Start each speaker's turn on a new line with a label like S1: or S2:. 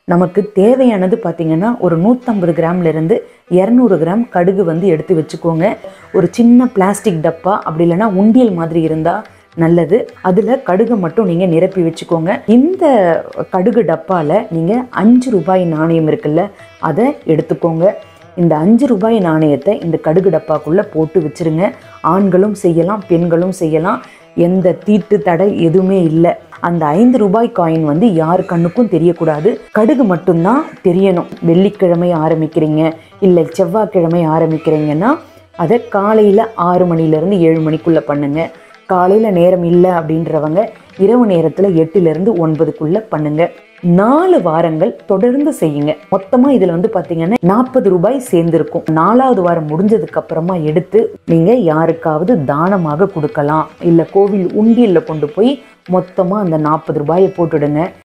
S1: நமக்கு தேவையானது பார்த்தீங்கன்னா ஒரு நூற்றம்பது கிராம்லேருந்து இரநூறு கிராம் கடுகு வந்து எடுத்து வச்சுக்கோங்க ஒரு சின்ன பிளாஸ்டிக் டப்பா அப்படி இல்லைன்னா உண்டியல் மாதிரி இருந்தால் நல்லது அதில் கடுகு மட்டும் நீங்கள் நிரப்பி வச்சுக்கோங்க இந்த கடுகு டப்பாவில் நீங்கள் அஞ்சு ரூபாய் நாணயம் இருக்குல்ல அதை எடுத்துக்கோங்க இந்த அஞ்சு ரூபாய் நாணயத்தை இந்த கடுகு டப்பாக்குள்ளே போட்டு வச்சிருங்க ஆண்களும் செய்யலாம் பெண்களும் செய்யலாம் எந்த தீட்டு தடை எதுவுமே இல்லை அந்த ஐந்து ரூபாய் காயின் வந்து யார் கண்ணுக்கும் தெரியக்கூடாது கடுகு மட்டும்தான் தெரியணும் வெள்ளிக்கிழமை ஆரம்பிக்கிறீங்க இல்லை செவ்வாய்க்கிழமை ஆரம்பிக்கிறீங்கன்னா அதை காலையில் ஆறு மணிலேருந்து ஏழு மணிக்குள்ளே பண்ணுங்க காலையில் நேரம் இல்லை அப்படின்றவங்க இரவு நேரத்தில் எட்டுலேருந்து ஒன்பதுக்குள்ளே பண்ணுங்க நாலு வாரங்கள் தொடர்ந்து செய்யுங்க மொத்தமாக இதில் வந்து பார்த்தீங்கன்னா நாற்பது ரூபாய் சேர்ந்துருக்கும் நாலாவது வாரம் முடிஞ்சதுக்கு அப்புறமா எடுத்து நீங்கள் யாருக்காவது தானமாக கொடுக்கலாம் இல்லை கோவில் உண்டியலில் கொண்டு போய் மொத்தமாக அந்த நாற்பது ரூபாயை போட்டுடுங்க